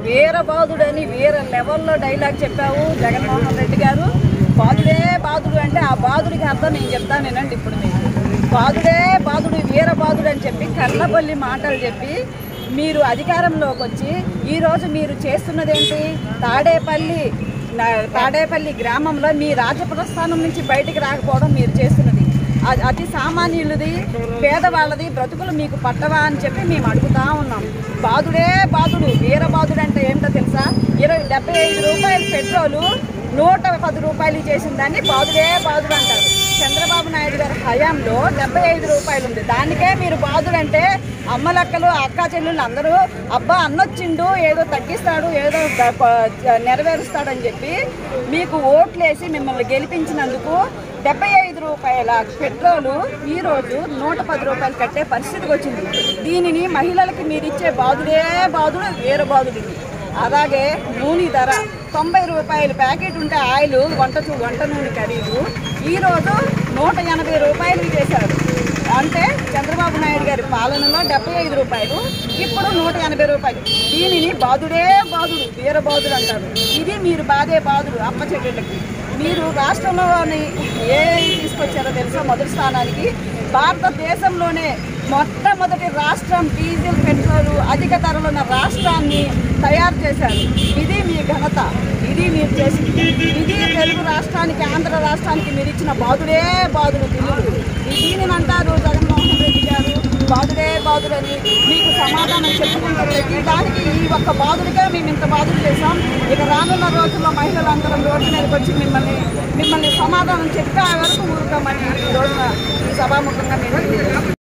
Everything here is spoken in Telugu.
వీరబాదుడని వీర లెవెల్లో డైలాగ్ చెప్పావు జగన్మోహన్ రెడ్డి గారు బాదుడే బాదుడు అంటే ఆ బాదుడికి అర్థం నేను చెప్తాను వినండి ఇప్పుడు మీకు బాదుడే బాదుడు వీరబాదుడు అని చెప్పి కళ్ళబొల్లి మాటలు చెప్పి మీరు అధికారంలోకి వచ్చి ఈరోజు మీరు చేస్తున్నదేంటి తాడేపల్లి నా- తాడేపల్లి గ్రామంలో మీ రాజప్రస్థానం నుంచి బయటికి రాకపోవడం మీరు చేస్తున్నది అ- అతి సామాన్యులది పేదవాళ్ళది బ్రతుకులు మీకు పట్టవా అని చెప్పి మేము అడుగుతా ఉన్నాం బాదుడే బాదుడు వీరబాదుడు అంటే ఏంటో తెలుసా ఇరవై డెబ్బై ఐదు రూపాయలు పెట్రోలు నూట పది రూపాయలు చేసిన దాన్ని బాదుడే బాదుడు అంటారు చంద్రబాబు నాయుడు గారి హయాంలో డెబ్బై ఐదు రూపాయలు ఉంది దానికే మీరు బాదుడు అంటే అమ్మలక్కలు అక్క చెల్లెళ్ళు అందరూ అబ్బా అన్నొచ్చిండు ఏదో తగ్గిస్తాడు ఏదో ద- ప- నెరవేరుస్తాడని చెప్పి మీకు ఓట్లేసి మిమ్మల్ని గెలిపించినందుకు డెబ్బై ఐదు రూపాయల పెట్రోలు ఈరోజు నూట పది రూపాయలు కట్టే పరిస్థితికి వచ్చింది దీనిని మహిళలకి మీరు ఇచ్చే బాదుడే బాదుడు వేరే బాదుడు ఇది. అలాగే నూనె ధర తొంభై రూపాయల ప్యాకెట్ ఉంటే ఆయిల్ వంట చూ- వంట నూనె ఖరీదు ఈరోజు నూట ఎనభై రూపాయలు చేశారు అంటే చంద్రబాబు నాయుడు గారి పాలనలో డెబ్బై ఐదు రూపాయలు ఇప్పుడు నూట ఎనభై రూపాయలు దీనిని బాదుడే బాదుడు వీర బాదుడు అంటారు ఇది మీరు బాధే బాదుడు అమ్మ చెల్లెళ్ళకి మీరు రాష్ట్రంలోని ఏ తీసుకొచ్చారో తెలుసా మొదటి స్థానానికి భారతదేశంలోనే మొట్టమొదటి రాష్ట్రం డీజిల్ పెట్రోల్ అధిక ధరలు ఉన్న రాష్ట్రాన్ని తయారు చేశారు ఇది మీ ఘనత ఇది మీరు చేసింది ఇది తెలుగు రాష్ట్రానికి ఆంధ్ర రాష్ట్రానికి మీరు ఇచ్చిన బాదుడే బాదుడు బిల్లులు ఈ దీనిని అంటారు జగన్మోహన్ రెడ్డి గారు బాదుడే బాదుడని మీకు సమాధానం చెప్పుకుంటే ప్రతి దానికి ఈ ఒక్క బాదుడిగా మేము ఇంత బాధలు చేశాం ఇక రానున్న రోజుల్లో మహిళలందరం రోడ్డు మీదకి వచ్చి మిమ్మల్ని మిమ్మల్ని సమాధానం చెప్పే వరకు ఊరుకోమని ఈ రోజున ఈ సభాముఖంగా మేము